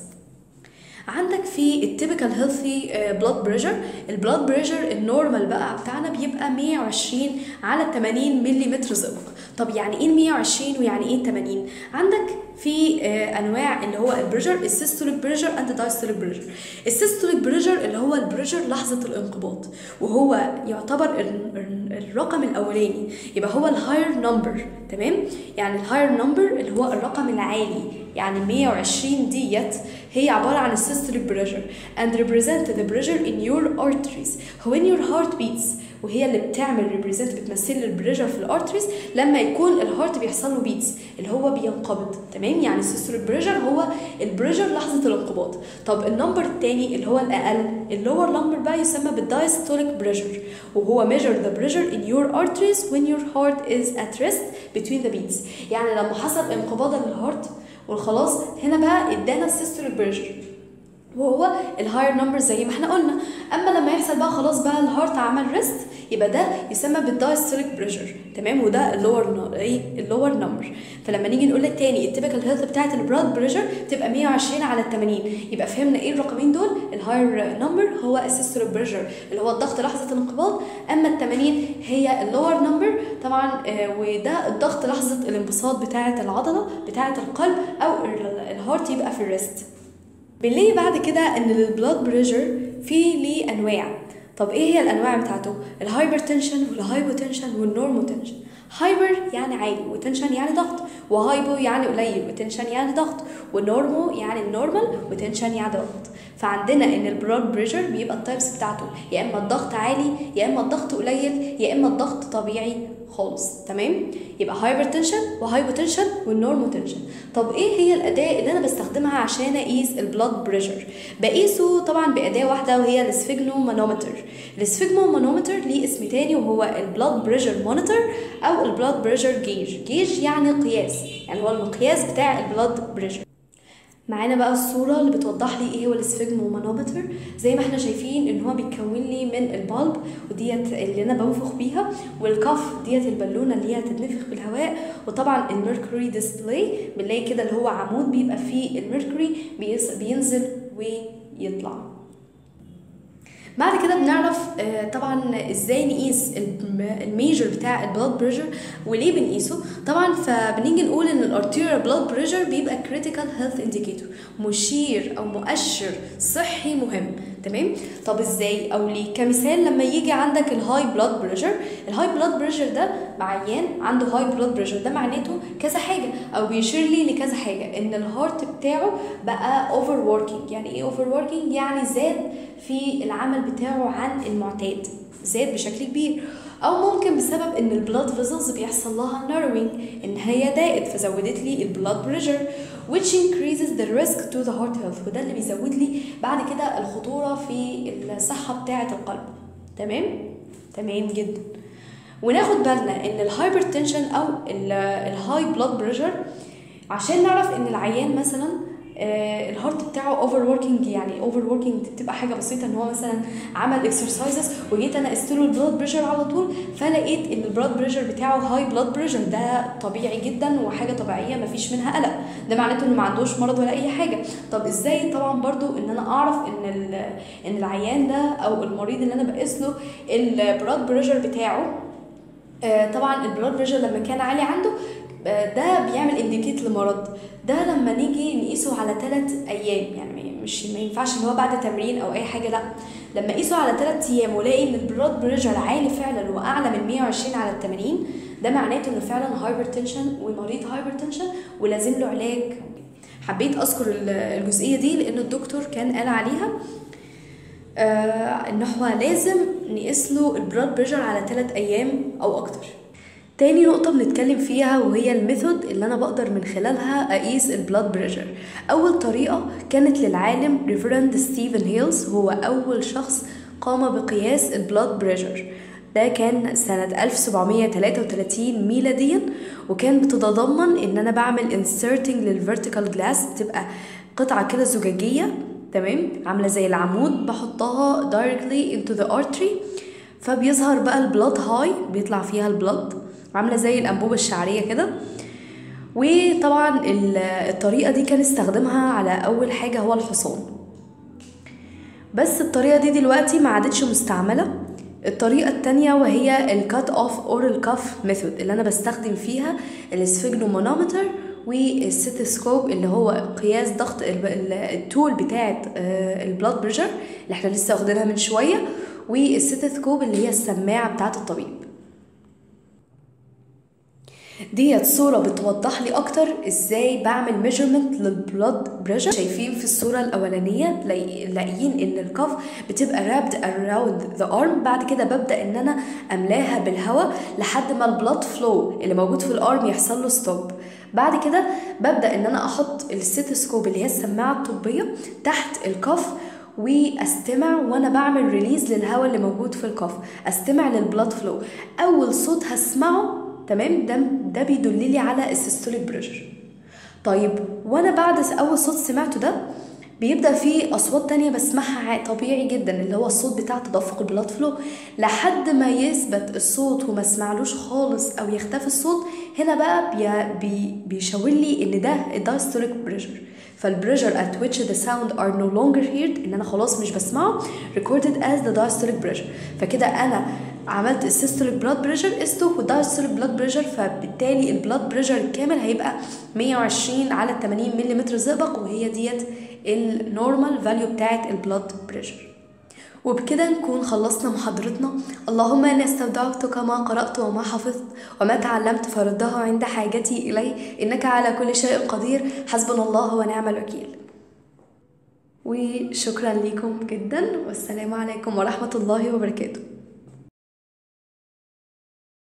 عندك في التيبيكال هيلثي بلاد بريشر البلاد بريشر النورمال بقى بتاعنا بيبقى 120 على 80 ملم زئبق طب يعني ايه 120 ويعني ايه 80 عندك في آه، انواع اللي هو البريشر السيستوليك بريشر اند دايستوليك بريشر السيستوليك بريشر اللي هو البريشر لحظه الانقباض وهو يعتبر ال- ال- الرقم الاولاني يبقى هو الهاير نمبر تمام يعني الهاير نمبر اللي هو الرقم العالي يعني 120 ديت هي عبارة عن السيستوليك بريشر and represent the pressure in your arteries when your heart beats وهي اللي بتعمل represent بتمثل البريشر في الارتريز لما يكون الهارت بيحصل له بيتس اللي هو بينقبض تمام يعني السيستوليك بريشر هو البريشر لحظة الانقباض طب النمبر الثاني اللي هو الاقل اللور نمبر بقى يسمى بالدايستوليك بريشر وهو measure the pressure in your arteries when your heart is at rest between the beats يعني لما حصل انقباض للهارت والخلاص هنا بقى ادانا السيستوليك بريشر وهو الهاير نمبر زي ما احنا قلنا اما لما يحصل بقى خلاص بقى الهارت عمل ريست يبقى ده يسمى بالدايستوليك بريشر تمام وده اللور ايه اللور نمبر فلما نيجي نقول لك تاني التيبيكال هيلث بتاعت البلاد بريشر بتبقى 120 على 80 يبقى فهمنا ايه الرقمين دول الهاير نمبر هو السيستوليك بريشر اللي هو الضغط لحظه الانقباض اما ال 80 هي اللور نمبر طبعا آه، وده الضغط لحظه الانبساط بتاعه العضله بتاعه القلب او ال- الهارت يبقى في الريست بنلاقي بعد كده ان البلاد بريشر فيه ليه انواع طب ايه هي الانواع بتاعته الهايبرتنشن والهايبوتنشن والنورموتنشن هايبر يعني عالي وتنشن يعني ضغط وهايبو يعني قليل وتنشن يعني ضغط ونورمو يعني النورمال وتنشن يعني ضغط فعندنا ان البلاد بريشر بيبقى التايبس بتاعته يا اما الضغط عالي يا اما الضغط قليل يا اما الضغط طبيعي خالص تمام يبقى هايبرتنشن وهايبوتنشن والنورموتنشن طب ايه هي الاداه اللي انا بستخدمها عشان اقيس البلاد بريشر بقيسه طبعا باداه واحده وهي السفيجنو مانومتر السفيجنو مانومتر ليه اسم تاني وهو البلاد بريشر مونيتور او البلاد بريشر جيج جيج يعني قياس يعني هو المقياس بتاع البلاد بريشر معانا بقى الصورة اللي بتوضح لي ايه هو السفيجمو مانومتر زي ما احنا شايفين ان هو بيتكون لي من البالب وديت اللي انا بنفخ بيها والكف ديت البالونة اللي هي هتتنفخ بالهواء وطبعا الميركوري ديسبلاي بنلاقي كده اللي هو عمود بيبقى فيه الميركوري بيس- بينزل ويطلع بعد كده بنعرف آه، طبعا ازاي نقيس الم- الميجر بتاع البلاد بريشر وليه بنقيسه طبعا فبنيجي نقول ان الارتيريال بلاد بريشر بيبقى كريتيكال هيلث انديكيتور مشير او مؤشر صحي مهم تمام طب ازاي او ليه كمثال لما يجي عندك الهاي بلاد بريشر الهاي بلاد بريشر ده معيان عنده هاي بلاد بريشر ده معناته كذا حاجه او بيشير لي لكذا حاجه ان الهارت بتاعه بقى اوفر وركينج يعني ايه اوفر وركينج يعني زاد في العمل بتاعه عن المعتاد زاد بشكل كبير او ممكن بسبب ان البلاد فيزلز بيحصل لها ناروينج ان هي ضاقت فزودت لي البلاد بريشر which increases the risk to the heart health وده اللي بيزود لي بعد كده الخطوره في الصحه بتاعه القلب تمام تمام جدا وناخد بالنا ان الهايبرتنشن او الهاي بلاد بريشر عشان نعرف ان العيان مثلا آه، الهارت بتاعه اوفر وركينج يعني اوفر وركينج بتبقى حاجه بسيطه ان هو مثلا عمل اكسرسايزز وجيت انا قست له البلاد بريشر على طول فلقيت ان البلاد بريشر بتاعه هاي بلاد بريشر ده طبيعي جدا وحاجه طبيعيه مفيش منها قلق ده معناته انه ما عندوش مرض ولا اي حاجه طب ازاي طبعا برضو ان انا اعرف ان ال- ان العيان ده او المريض اللي انا بقيس له البلاد بريشر بتاعه آه، طبعا البلاد بريشر لما كان عالي عنده آه، ده بيعمل انديكيت لمرض ده لما نيجي نقيسه على ثلاث ايام يعني ما- مش ما ينفعش ان هو بعد تمرين او اي حاجه لا لما قيسوا على 3 ايام ولاقي ان البلاد بريشر عالي فعلا واعلى من 120 على 80 ده معناته انه فعلا هايبرتنشن ومريض هايبرتنشن ولازم له علاج حبيت اذكر الجزئيه دي لان الدكتور كان قال عليها آه ان هو لازم نقيس له البلاد بريشر على 3 ايام او اكتر تاني نقطة بنتكلم فيها وهي الميثود اللي أنا بقدر من خلالها أقيس البلاد بريشر أول طريقة كانت للعالم ريفرند ستيفن هيلز هو أول شخص قام بقياس البلاد بريشر ده كان سنة 1733 ميلاديا وكان بتتضمن ان انا بعمل inserting للفيرتيكال جلاس تبقى قطعة كده زجاجية تمام عاملة زي العمود بحطها directly into the artery فبيظهر بقى البلاد هاي بيطلع فيها البلاد عاملة زي الأنبوبة الشعرية كده وطبعا الطريقة دي كان استخدمها على أول حاجة هو الحصان بس الطريقة دي دلوقتي ما عادتش مستعملة الطريقة التانية وهي الكات اوف اورال كاف ميثود اللي انا بستخدم فيها السفيجنومانومتر والستيسكوب اللي هو قياس ضغط التول بتاعة البلاد بريشر اللي احنا لسه واخدينها من شوية والستيسكوب اللي هي السماعة بتاعة الطبيب ديت صورة بتوضح لي أكتر إزاي بعمل ميجرمنت للبلاد بريشر شايفين في الصورة الأولانية لاقيين إن الكف بتبقى رابد around ذا arm بعد كده ببدأ إن أنا أملاها بالهواء لحد ما البلاد فلو اللي موجود في الأرم يحصل له ستوب بعد كده ببدأ إن أنا أحط الستيسكوب اللي هي السماعة الطبية تحت الكف واستمع وانا بعمل ريليز للهواء اللي موجود في الكف استمع للبلاد فلو اول صوت هسمعه تمام ده ده بيدل لي على السيستوليك بريشر طيب وانا بعد اول صوت سمعته ده بيبدا في اصوات تانية بسمعها طبيعي جدا اللي هو الصوت بتاع تدفق البلاد فلو لحد ما يثبت الصوت وما اسمعلوش خالص او يختفي الصوت هنا بقى بي بي بيشاور لي ان ده الدايستوليك بريشر فالبريشر at which the sound are no longer heard ان انا خلاص مش بسمعه recorded as the diastolic pressure فكده انا عملت السيستوليك بلاد بريشر قسته والدايستوليك بلاد بريشر فبالتالي البلاد بريشر الكامل هيبقى 120 على 80 ملم زئبق وهي ديت النورمال فاليو بتاعت البلاد بريشر وبكده نكون خلصنا محاضرتنا اللهم اني استودعتك ما قرات وما حفظت وما تعلمت فرده عند حاجتي اليه انك على كل شيء قدير حسبنا الله ونعم الوكيل وشكرا لكم جدا والسلام عليكم ورحمه الله وبركاته